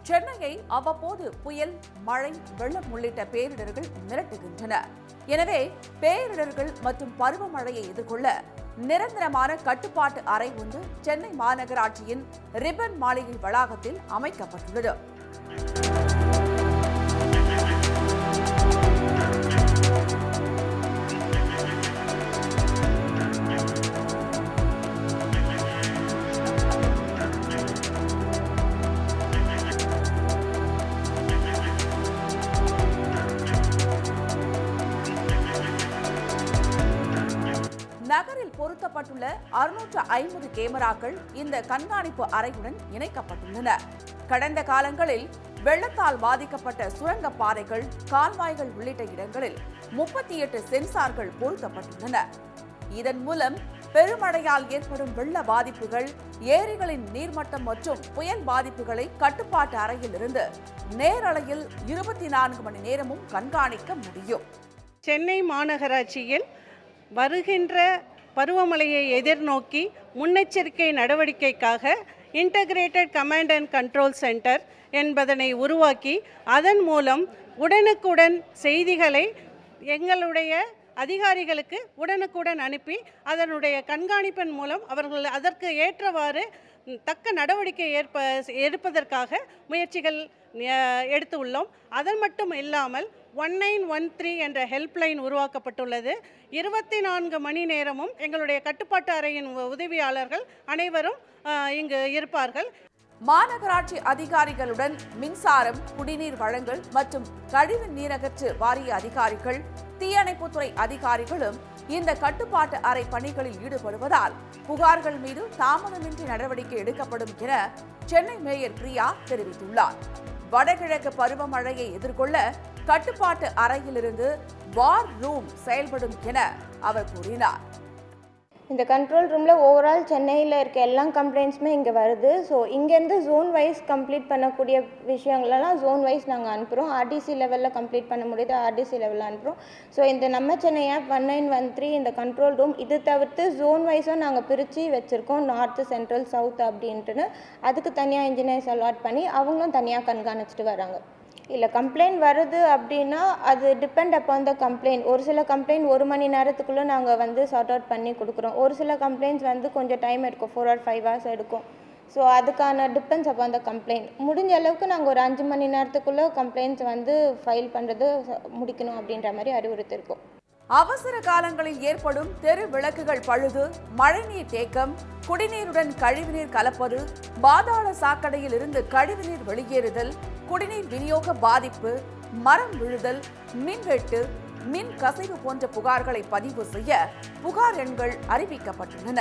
சென்னையை அவ்வப்போது புயல் மழை வெள்ளம் உள்ளிட்ட பேரிடர்கள் மிரட்டுகின்றன எனவே பேரிடர்கள் மற்றும் பருவமழையை எதிர்கொள்ள நிரந்தரமான கட்டுப்பாட்டு அறை ஒன்று சென்னை மாநகராட்சியின் ரிப்பன் மாளிகை வளாகத்தில் அமைக்கப்பட்டுள்ளது நகரில் பொருத்தப்பட்டுள்ள அறுநூற்று ஐம்பது கேமராக்கள் இந்த கண்காணிப்பு அறையுடன் இணைக்கப்பட்டுள்ளன கடந்த காலங்களில் வெள்ளத்தால் பாதிக்கப்பட்ட சுரங்க பாதைகள் கால்வாய்கள் உள்ளிட்ட இடங்களில் முப்பத்தி எட்டு சென்சார்கள் பொருத்தப்பட்டுள்ளன இதன் மூலம் பெருமழையால் ஏற்படும் வெள்ள பாதிப்புகள் ஏரிகளின் நீர்மட்டம் மற்றும் புயல் பாதிப்புகளை கட்டுப்பாட்டு அறையில் இருந்து நேரலையில் இருபத்தி நான்கு மணி நேரமும் கண்காணிக்க முடியும் சென்னை மாநகராட்சியில் வருகின்ற பருவமழையை எதிர்நோக்கி முன்னெச்சரிக்கை நடவடிக்கைக்காக integrated command and control centre என்பதனை உருவாக்கி அதன் மூலம் உடனுக்குடன் செய்திகளை எங்களுடைய அதிகாரிகளுக்கு உடனுக்குடன் அனுப்பி அதனுடைய கண்காணிப்பின் மூலம் அவர்கள் அதற்கு ஏற்றவாறு ம், தக்க நடவடிக்கை ஏற்ப எடுப்பதற்காக முயற்சிகள் அஹ், எடுத்து உள்ளோம் அதன் மட்டும் இல்லாமல் ஒன் நைன் ஒன் த்ரீ என்ற ஹெல்ப்லைன் உருவாக்கப்பட்டுள்ளது இருபத்தி நான்கு மணி நேரமும் எங்களுடைய கட்டுப்பாட்டு அறையின் உ- உதவியாளர்கள் அனைவரும் அஹ், இங்கு இருப்பார்கள் மாநகராட்சி அதிகாரிகளுடன் மின்சாரம் குடிநீர் வழங்கல் மற்றும் கழிவு நீரகற்று வாரிய அதிகாரிகள் தீயணைப்புத்துறை அதிகாரிகளும் இந்த கட்டுப்பாட்டு அறை பணிகளில் ஈடுபடுவதால் புகார்கள் மீது தாமதமின்றி நடவடிக்கை எடுக்கப்படும் என சென்னை மேயர் பிரியா தெரிவித்துள்ளார் வடகிழக்கு பருவமழையை எதிர்கொள்ள கட்டுப்பாட்டு அறையிலிருந்து வார் ரூம் செயல்படும் என அவர் கூறினார் இந்த கண்ட்ரோல் ரூமில் ஓவரால் சென்னையில் இருக்க எல்லா கம்ப்ளைண்ட்ஸுமே இங்கே வருது ஸோ இங்கேருந்து ஜோன் வைஸ் கம்ப்ளீட் பண்ணக்கூடிய விஷயங்களெல்லாம் ஜோன் வைஸ் நாங்கள் அனுப்புகிறோம் ஆர்டிசி லெவலில் கம்ப்ளீட் பண்ண முடியுது ஆர்டிசி லெவலில் அனுப்புகிறோம் ஸோ இந்த நம்ம Chennai app one nine one three இந்த கண்ட்ரோல் ரூம் இது தவிர்த்து ஜோன் வைஸும் நாங்கள் பிரித்து வச்சுருக்கோம் நார்த்து சென்ட்ரல் சவுத் அப்படின்ட்டுன்னு அதுக்கு தனியாக இன்ஜினியர்ஸ் அலாட் பண்ணி அவங்களும் தனியாக கண்காணிச்சிட்டு வராங்க இல்லை கம்ப்ளைண்ட் வருது அப்படின்னா அது டிபெண்ட் அப்பான் த கம்ப்ளைண்ட் ஒரு சில கம்ப்ளைண்ட் ஒரு மணி நேரத்துக்குள்ளே நாங்கள் வந்து சார்ட் அவுட் பண்ணி கொடுக்குறோம் ஒரு சில கம்ப்ளைண்ட்ஸ் வந்து கொஞ்சம் டைம் எடுக்கும் ஃபோர் ஆர் ஃபைவ் ஹவர்ஸ் எடுக்கும் ஸோ அதுக்கான டிபெண்ட்ஸ் அப்பான் த கம்ப்ளைண்ட் முடிஞ்ச அளவுக்கு நாங்கள் ஒரு அஞ்சு மணி நேரத்துக்குள்ளே கம்ப்ளைண்ட்ஸ் வந்து ஃபைல் பண்ணுறது முடிக்கணும் அப்படின்ற மாதிரி அறிவுறுத்திருக்கோம் அவசர காலங்களில் ஏற்படும் தெரு விளக்குகள் பழுது மழைநீர் தேக்கம் குடிநீருடன் கழிவுநீர் கலப்பது பாதாள சாக்கடையில் இருந்து கழிவுநீர் வெளியேறுதல் குடிநீர் விநியோக பாதிப்பு மரம் விழுதல் மின்வெட்டு மின் கசிவு போன்ற புகார்களை பதிவு செய்ய புகார் எண்கள் அறிவிக்கப்பட்டுள்ளன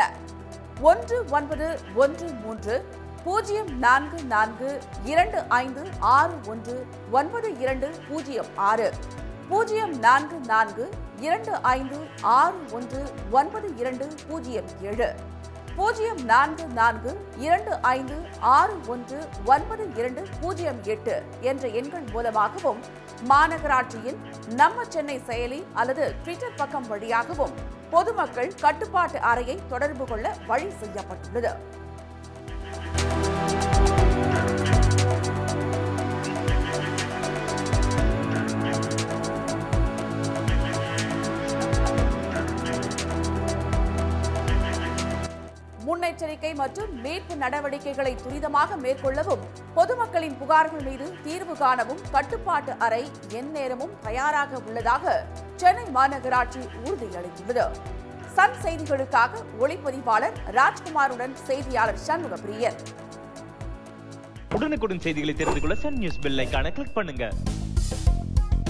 ஒன்று ஒன்பது ஒன்று மூன்று பூஜ்ஜியம் நான்கு நான்கு இரண்டு ஐந்து ஆறு ஒன்று ஒன்பது இரண்டு பூஜ்ஜியம் ஆறு பூஜ்ஜியம் நான்கு நான்கு இரண்டு ஐந்து ஆறு ஒன்று ஒன்பது இரண்டு பூஜ்ஜியம் ஏழு பூஜ்ஜியம் நான்கு நான்கு இரண்டு ஐந்து ஆறு ஒன்று ஒன்பது இரண்டு பூஜ்ஜியம் எட்டு என்ற எண்கள் மூலமாகவும் மாநகராட்சியின் நம்ம சென்னை செயலி அல்லது ட்விட்டர் பக்கம் வழியாகவும் பொதுமக்கள் கட்டுப்பாட்டு அறையை தொடர்பு கொள்ள வழி செய்யப்பட்டுள்ளது முன்னெச்சரிக்கை மற்றும் மீட்பு நடவடிக்கைகளை துரிதமாக மேற்கொள்ளவும் பொதுமக்களின் புகார்கள் மீது தீர்வு காணவும் கட்டுப்பாட்டு அறை எந்நேரமும் தயாராக உள்ளதாக சென்னை மாநகராட்சி உறுதியளித்துள்ளது சன் செய்திகளுக்காக ஒளிப்பதிவாளர் ராஜ்குமாருடன் செய்தியாளர் சண்முகப்பிரியன் உடனுக்குடன் செய்திகளை தெரிந்து கொள்ள சன் நியூஸ் பெல் ஐகானை கிளிக் பண்ணுங்க